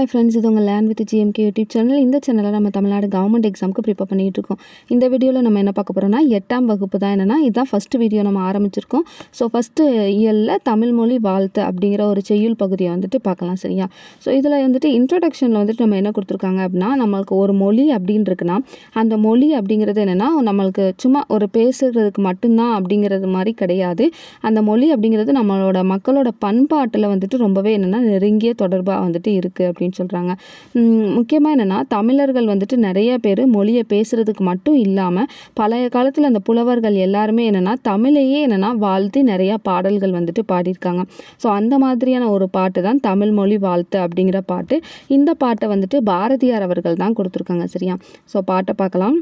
hi friends இது உங்கள் land with GMK YouTube channel இந்த சேனலில் நம்ம தமிழ்நாடு கவர்மெண்ட் எக்ஸாமுக்கு ப்ரிப்பேர் பண்ணிகிட்டு இருக்கோம் இந்த வீடியோவில் நம்ம என்ன பார்க்க போகிறோம்னா எட்டாம் வகுப்பு தான் என்னென்னா இதுதான் ஃபஸ்ட்டு வீடியோ நம்ம ஆரம்பிச்சிருக்கோம் ஸோ ஃபஸ்ட்டு இயலில் தமிழ் மொழி வாழ்த்து அப்படிங்கிற ஒரு செய்யுள் பகுதியை வந்துட்டு பார்க்கலாம் சரியா ஸோ இதில் வந்துட்டு இன்ட்ரொடக்ஷனில் வந்துட்டு நம்ம என்ன கொடுத்துருக்காங்க அப்படின்னா நம்மளுக்கு ஒரு மொழி அப்படின்னு இருக்குன்னா அந்த மொழி அப்படிங்கிறது என்னென்னா நம்மளுக்கு சும்மா ஒரு பேசுகிறதுக்கு மட்டும்தான் அப்படிங்கிறது மாதிரி கிடையாது அந்த மொழி அப்படிங்கிறது நம்மளோட மக்களோட பண்பாட்டில் வந்துட்டு ரொம்பவே என்னென்னா நெருங்கிய தொடர்பாக வந்துட்டு இருக்குது அப்படின்னு சொல்கிறாங்க முக்கியமாக என்னென்னா தமிழர்கள் வந்துட்டு நிறைய பேர் மொழியை பேசுகிறதுக்கு மட்டும் இல்லாமல் பழைய காலத்தில் அந்த புலவர்கள் எல்லாருமே என்னென்னா தமிழையே என்னென்னா வாழ்த்தி நிறையா பாடல்கள் வந்துட்டு பாடியிருக்காங்க ஸோ அந்த மாதிரியான ஒரு பாட்டு தான் தமிழ் மொழி வாழ்த்து அப்படிங்கிற பாட்டு இந்த பாட்டை வந்துட்டு பாரதியார் அவர்கள் தான் கொடுத்துருக்காங்க சரியா ஸோ பாட்டை பார்க்கலாம்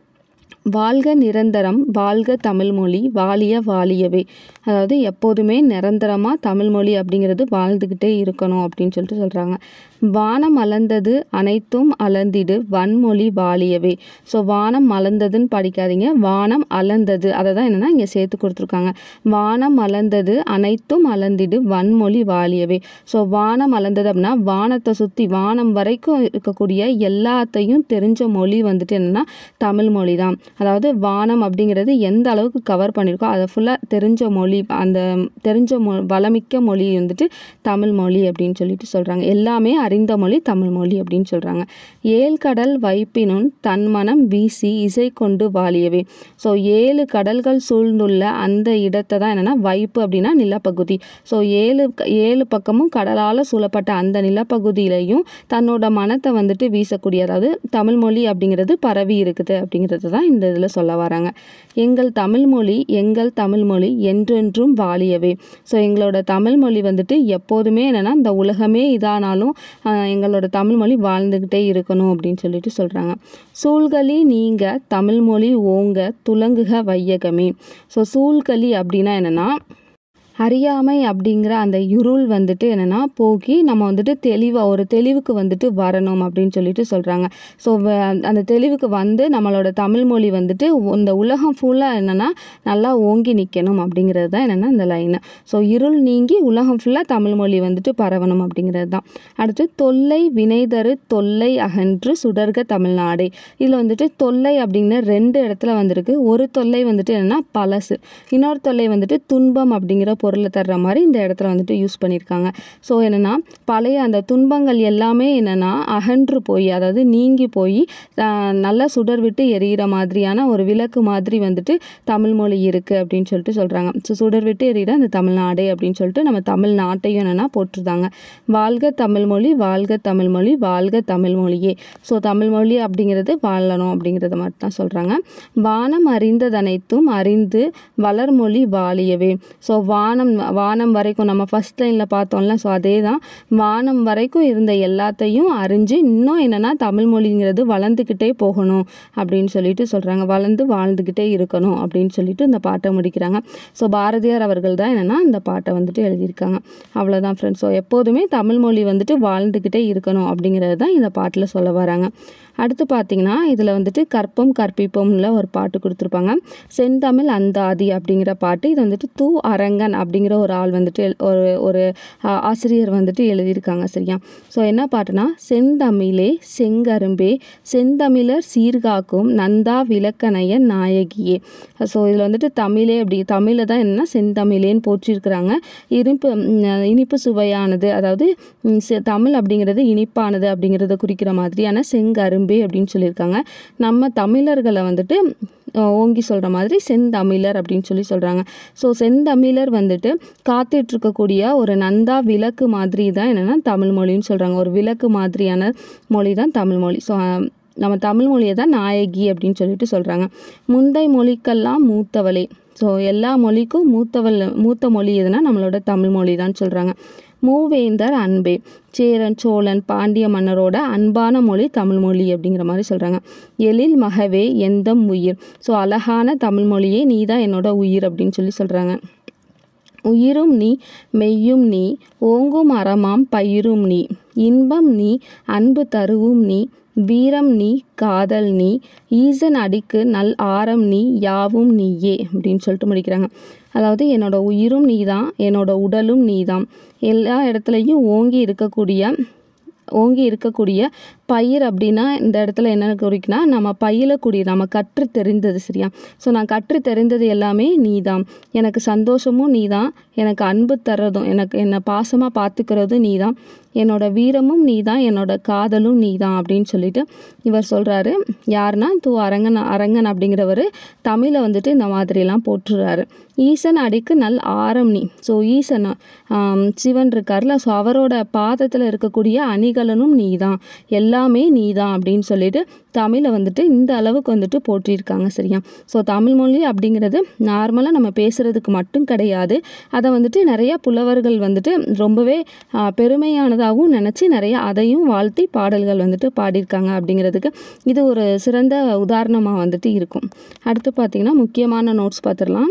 வாழ்க நிரந்தரம் வாழ்க தமிழ்மொழி வாழிய வாழியவே அதாவது எப்போதுமே நிரந்தரமாக தமிழ்மொழி அப்படிங்கிறது வாழ்ந்துக்கிட்டே இருக்கணும் அப்படின்னு சொல்லிட்டு சொல்கிறாங்க வானம் அளந்தது அனைத்தும் அளந்திடு வன்மொழி வாழியவே ஸோ வானம் அளந்ததுன்னு படிக்காதீங்க வானம் அளந்தது அதை தான் என்னென்னா இங்கே சேர்த்து கொடுத்துருக்காங்க வானம் அளந்தது அனைத்தும் அளந்திடு வன்மொழி வாழியவே ஸோ வானம் அளந்தது அப்படின்னா வானத்தை சுற்றி வானம் வரைக்கும் இருக்கக்கூடிய எல்லாத்தையும் தெரிஞ்ச மொழி வந்துட்டு என்னென்னா தமிழ் மொழி தான் அதாவது வானம் அப்படிங்கிறது எந்த அளவுக்கு கவர் பண்ணியிருக்கோ அதை ஃபுல்லாக தெரிஞ்ச மொழி அந்த தெரிஞ்ச மொ வளமிக்க மொழி வந்துட்டு தமிழ் மொழி அப்படின்னு சொல்லிட்டு சொல்கிறாங்க எல்லாமே அறிந்த மொழி தமிழ் மொழி அப்படின்னு சொல்கிறாங்க ஏழு கடல் வைப்பினும் தன்மனம் வீசி இசை கொண்டு வாழியவே ஸோ ஏழு கடல்கள் சூழ்ந்துள்ள அந்த இடத்தை தான் என்னென்னா வைப்பு அப்படின்னா நிலப்பகுதி ஸோ ஏழு ஏழு பக்கமும் கடலால் சூழப்பட்ட அந்த நிலப்பகுதியிலையும் தன்னோட மனத்தை வந்துட்டு வீசக்கூடிய அதாவது தமிழ் மொழி அப்படிங்கிறது பரவி இருக்குது அப்படிங்கிறது தான் இந்த இதில் சொல்ல வராங்க எங்கள் தமிழ்மொழி எங்கள் தமிழ்மொழி என்றென்றும் வாழியவே ஸோ எங்களோட தமிழ்மொழி வந்துட்டு எப்போதுமே என்னென்னா இந்த உலகமே இதானாலும் எங்களோட தமிழ்மொழி வாழ்ந்துக்கிட்டே இருக்கணும் அப்படின்னு சொல்லிட்டு சொல்கிறாங்க சூழ்களி நீங்கள் தமிழ்மொழி ஓங்க துலங்குக வையகமே ஸோ சூழ்களி அப்படின்னா என்னென்னா அறியாமை அப்படிங்கிற அந்த இருள் வந்துட்டு என்னென்னா போக்கி நம்ம வந்துட்டு தெளிவாக ஒரு தெளிவுக்கு வந்துட்டு வரணும் அப்படின்னு சொல்லிட்டு சொல்கிறாங்க ஸோ அந்த தெளிவுக்கு வந்து நம்மளோட தமிழ்மொழி வந்துட்டு இந்த உலகம் ஃபுல்லாக என்னென்னா நல்லா ஓங்கி நிற்கணும் அப்படிங்கிறது தான் என்னென்னா இந்த லைனு ஸோ இருள் நீங்கி உலகம் ஃபுல்லாக தமிழ்மொழி வந்துட்டு பரவணும் அப்படிங்கிறது தான் அடுத்து தொல்லை வினைதரு தொல்லை அகன்று சுடர்க தமிழ்நாடே இதில் வந்துட்டு தொல்லை அப்படின்னு ரெண்டு இடத்துல வந்திருக்கு ஒரு தொல்லை வந்துட்டு என்னென்னா பழசு இன்னொரு தொல்லை வந்துட்டு துன்பம் அப்படிங்கிற பொருளை தர்ற மாதிரி இந்த இடத்துல வந்துட்டு யூஸ் பண்ணியிருக்காங்க ஸோ என்னென்னா பழைய அந்த துன்பங்கள் எல்லாமே என்னென்னா அகன்று போய் அதாவது நீங்கி போய் நல்லா சுடர் விட்டு எரியிற மாதிரியான ஒரு விளக்கு மாதிரி வந்துட்டு தமிழ்மொழி இருக்குது அப்படின்னு சொல்லிட்டு சொல்கிறாங்க ஸோ சுடர் விட்டு எரியிற அந்த தமிழ்நாடு அப்படின்னு சொல்லிட்டு நம்ம தமிழ்நாட்டையும் என்னென்னா போட்டிருந்தாங்க வாழ்க தமிழ்மொழி வாழ்க தமிழ்மொழி வாழ்க தமிழ்மொழியே ஸோ தமிழ்மொழி அப்படிங்கிறது வாழணும் அப்படிங்கிறத மட்டும் தான் சொல்கிறாங்க வானம் அறிந்ததனைத்தும் அறிந்து வளர்மொழி வாழியவே ஸோ வானம் வானம் வரைக்கும் நம்ம ஃபஸ்ட் லைனில் பார்த்தோம்ல ஸோ அதே தான் வானம் வரைக்கும் இருந்த எல்லாத்தையும் அறிஞ்சு இன்னும் என்னென்னா தமிழ் மொழிங்கிறது வளர்ந்துக்கிட்டே போகணும் அப்படின்னு சொல்லிட்டு சொல்கிறாங்க வளர்ந்து வாழ்ந்துக்கிட்டே இருக்கணும் அப்படின்னு சொல்லிட்டு இந்த பாட்டை முடிக்கிறாங்க ஸோ பாரதியார் அவர்கள் தான் என்னென்னா இந்த பாட்டை வந்துட்டு எழுதியிருக்காங்க அவ்வளோதான் ஃப்ரெண்ட்ஸ் ஸோ எப்போதுமே தமிழ் மொழி வந்துட்டு வாழ்ந்துக்கிட்டே இருக்கணும் அப்படிங்கிறது தான் இந்த பாட்டில் சொல்ல வராங்க அடுத்து பார்த்தீங்கன்னா இதில் வந்துட்டு கற்பம் கற்பிப்போம்ல ஒரு பாட்டு கொடுத்துருப்பாங்க செந்தமிழ் அந்தாதி அப்படிங்கிற பாட்டு இது வந்துட்டு தூ அரங்கன் அப்படிங்கிற ஒரு ஆள் வந்துட்டு ஒரு ஒரு ஆசிரியர் வந்துட்டு எழுதியிருக்காங்க சரியா ஸோ என்ன பாட்டுனா செந்தமிழே செங்கரும்பே செந்தமிழர் சீர்காக்கும் நந்தா விளக்கணைய நாயகியே ஸோ இதில் வந்துட்டு தமிழே அப்படி தமிழில் தான் என்னென்னா செந்தமிழேன்னு போற்றிருக்கிறாங்க இனிப்பு இனிப்பு சுவையானது அதாவது தமிழ் அப்படிங்கிறது இனிப்பானது அப்படிங்கிறத குறிக்கிற மாதிரியான செங்கரும்பு அரும்பே அப்படின்னு சொல்லியிருக்காங்க நம்ம தமிழர்களை வந்துட்டு ஓங்கி சொல்கிற மாதிரி செந்தமிழர் அப்படின்னு சொல்லி சொல்கிறாங்க ஸோ செந்தமிழர் வந்துட்டு காத்துட்ருக்கக்கூடிய ஒரு நந்தா விளக்கு மாதிரி தான் என்னென்னா தமிழ் மொழின்னு சொல்கிறாங்க ஒரு விளக்கு மாதிரியான மொழி தான் தமிழ் மொழி ஸோ நம்ம தமிழ் மொழியை தான் நாயகி அப்படின்னு சொல்லிட்டு சொல்கிறாங்க முந்தை மொழிக்கெல்லாம் மூத்தவளே ஸோ எல்லா மொழிக்கும் மூத்தவள் மூத்த மொழி எதுனா நம்மளோட தமிழ் மொழி தான் சொல்கிறாங்க மூவேந்தர் அன்பே சேரன் சோழன் பாண்டிய மன்னரோட அன்பான மொழி தமிழ் மொழி அப்படிங்கிற மாதிரி சொல்கிறாங்க எழில் மகவே எந்தம் உயிர் ஸோ அழகான தமிழ் மொழியே நீ தான் என்னோட உயிர் அப்படின்னு சொல்லி சொல்கிறாங்க உயிரும் நீ மெய்யும் நீ ஓங்கும் அறமாம் பயிரும் நீ இன்பம் நீ அன்பு தருவும் நீ வீரம் நீ காதல் நீ ஈசன் அடிக்கு நல் ஆரம் நீ யாவும் நீயே அப்படின்னு சொல்லிட்டு முடிக்கிறாங்க அதாவது என்னோட உயிரும் நீ தான் என்னோட உடலும் நீ தான் எல்லா இடத்துலையும் ஓங்கி இருக்கக்கூடிய ஓங்கி இருக்கக்கூடிய பயிர் அப்படின்னா இந்த இடத்துல என்ன குறிக்குன்னா நம்ம பயிலக்கூடிய நம்ம கற்று தெரிந்தது சரியா ஸோ நான் கற்று தெரிந்தது எல்லாமே நீதான் எனக்கு சந்தோஷமும் நீதான் எனக்கு அன்பு தர்றதும் எனக்கு என்னை பாசமாக பார்த்துக்கிறதும் நீதான் என்னோட வீரமும் நீதான் என்னோட காதலும் நீதான் அப்படின்னு சொல்லிட்டு இவர் சொல்கிறாரு யாருன்னா தூ அரங்கன் அரங்கன் அப்படிங்கிறவர் தமிழை வந்துட்டு இந்த மாதிரிலாம் போட்டுறாரு ஈசன் அடிக்கு நல் ஆரம் நீ ஸோ ஈசன் ஆம், சிவன் இருக்கார்ல ஸோ அவரோட பாதத்தில் இருக்கக்கூடிய அணிகலனும் நீ தான் எல்லாமே நீ தான் அப்படின்னு சொல்லிட்டு தமிழை வந்துட்டு இந்த அளவுக்கு வந்துட்டு போற்றியிருக்காங்க சரியா ஸோ தமிழ் மொழி அப்படிங்கிறது நார்மலாக நம்ம பேசுகிறதுக்கு மட்டும் கிடையாது அதை வந்துட்டு நிறைய புலவர்கள் வந்துட்டு ரொம்பவே ஆ, பெருமையானதாகவும் நினச்சி நிறைய அதையும் வாழ்த்தி பாடல்கள் வந்துட்டு பாடியிருக்காங்க அப்படிங்கிறதுக்கு இது ஒரு சிறந்த உதாரணமாக வந்துட்டு இருக்கும் அடுத்து பார்த்திங்கன்னா முக்கியமான நோட்ஸ் பார்த்துடலாம்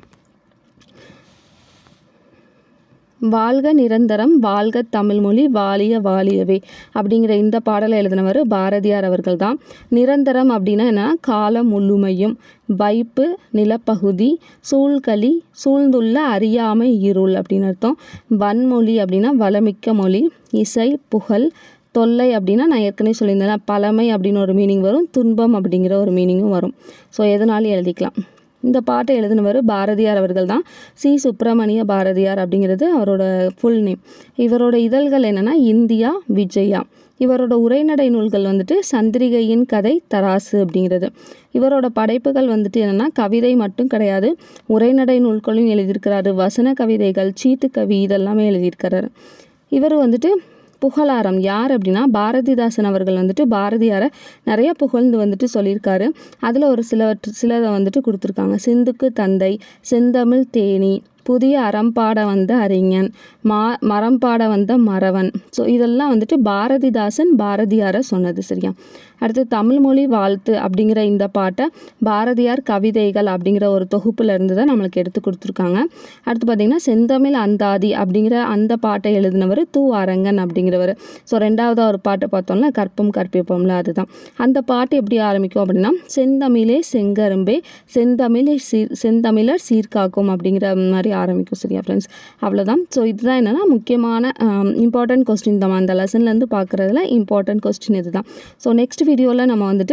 வாழ்க நிரந்தரம் வாழ்க தமிழ்மொழி வாழிய வாழியவே அப்படிங்கிற இந்த பாடலை எழுதினவர் பாரதியார் அவர்கள் தான் நிரந்தரம் அப்படின்னா என்ன காலம் முழுமையும் வைப்பு நிலப்பகுதி சூழ்களி சூழ்ந்துள்ள அறியாமை இருள் அப்படின்னு அர்த்தம் வன்மொழி அப்படின்னா வளமிக்க மொழி இசை புகழ் தொல்லை அப்படின்னா நான் ஏற்கனவே சொல்லியிருந்தேன் பழமை அப்படின்னு ஒரு மீனிங் வரும் துன்பம் அப்படிங்கிற ஒரு மீனிங்கும் வரும் ஸோ எதனாலும் எழுதிக்கலாம் இந்த பாட்டை எழுதினவர் பாரதியார் அவர்கள் தான் சி சுப்பிரமணிய பாரதியார் அப்படிங்கிறது அவரோட ஃபுல் நேம் இவரோட இதழ்கள் என்னென்னா இந்தியா விஜயா இவரோட உரைநடை நூல்கள் வந்துட்டு சந்திரிகையின் கதை தராசு அப்படிங்கிறது இவரோட படைப்புகள் வந்துட்டு என்னென்னா கவிதை மட்டும் கிடையாது உரைநடை நூல்களும் எழுதியிருக்கிறாரு வசன கவிதைகள் சீட்டு கவி இதெல்லாமே எழுதியிருக்கிறாரு இவர் வந்துட்டு புகழாரம் யார் அப்படின்னா பாரதிதாசன் அவர்கள் வந்துட்டு பாரதியாரை நிறைய புகழ்ந்து வந்துட்டு சொல்லியிருக்காரு அதில் ஒரு சிலவற்று சிலதை வந்துட்டு கொடுத்துருக்காங்க சிந்துக்கு தந்தை செந்தமிழ் தேனி புதிய அறம்பாட வந்த அறிஞன் மா மரம்பாட வந்த மறவன் ஸோ இதெல்லாம் வந்துட்டு பாரதிதாசன் பாரதியாரை சொன்னது சரியா அடுத்து தமிழ்மொழி வாழ்த்து அப்படிங்கிற இந்த பாட்டை பாரதியார் கவிதைகள் அப்படிங்கிற ஒரு தொகுப்புல இருந்து தான் நம்மளுக்கு எடுத்து கொடுத்துருக்காங்க அடுத்து பார்த்திங்கன்னா செந்தமிழ் அந்தாதி அப்படிங்கிற அந்த பாட்டை எழுதினவர் தூ அரங்கன் அப்படிங்கிறவர் ஸோ ரெண்டாவதாக ஒரு பாட்டை பார்த்தோம்னா கற்பம் கற்பிப்போம்ல அதுதான் அந்த பாட்டு எப்படி ஆரம்பிக்கும் அப்படின்னா செந்தமிழே செங்கரும்பே செந்தமிழை சீர் செந்தமிழர் சீர்காக்கும் அப்படிங்கிற மாதிரி ஆரம்பிக்கும் சரியா ஃப்ரெண்ட்ஸ் அவ்வளோதான் ஸோ இதுதான் என்னென்னா முக்கியமான இம்பார்ட்டன்ட் கொஸ்டின் தான் அந்த லெசன்லேருந்து பார்க்குறதுல இம்பார்ட்டன்ட் கொஸ்டின் இதுதான் ஸோ நெக்ஸ்ட் வீடியோவில் நம்ம வந்துட்டு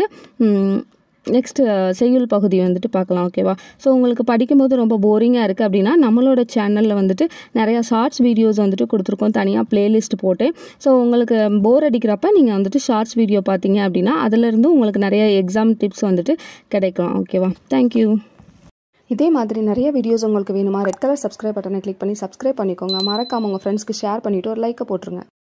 நெக்ஸ்ட் செய்யுள் பகுதி வந்துட்டு பார்க்கலாம் ஓகேவா ஸோ உங்களுக்கு படிக்கும்போது ரொம்ப போரிங்காக இருக்குது அப்படின்னா நம்மளோட சேனலில் வந்துட்டு நிறையா ஷார்ட்ஸ் வீடியோஸ் வந்துட்டு கொடுத்துருக்கோம் தனியாக பிளேலிஸ்ட் போட்டு ஸோ உங்களுக்கு போர் அடிக்கிறப்ப நீங்கள் வந்துட்டு ஷார்ட்ஸ் வீடியோ பார்த்தீங்க அப்படின்னா அதிலிருந்து உங்களுக்கு நிறைய எக்ஸாம் டிப்ஸ் வந்துட்டு கிடைக்கலாம் ஓகேவா தேங்க்யூ இதே மாதிரி நிறைய வீடியோஸ் உங்களுக்கு வேணுமா ரெட் கலர் சப்ஸ்கிரைப் பட்டனை கிளிக் பண்ணி சப்ஸ்கிரைப் பண்ணிக்கோங்க மறக்காம உங்கள் ஃப்ரெண்ட்ஸ்க்கு ஷேர் பண்ணிவிட்டு ஒரு லைக்கை போட்டுருங்க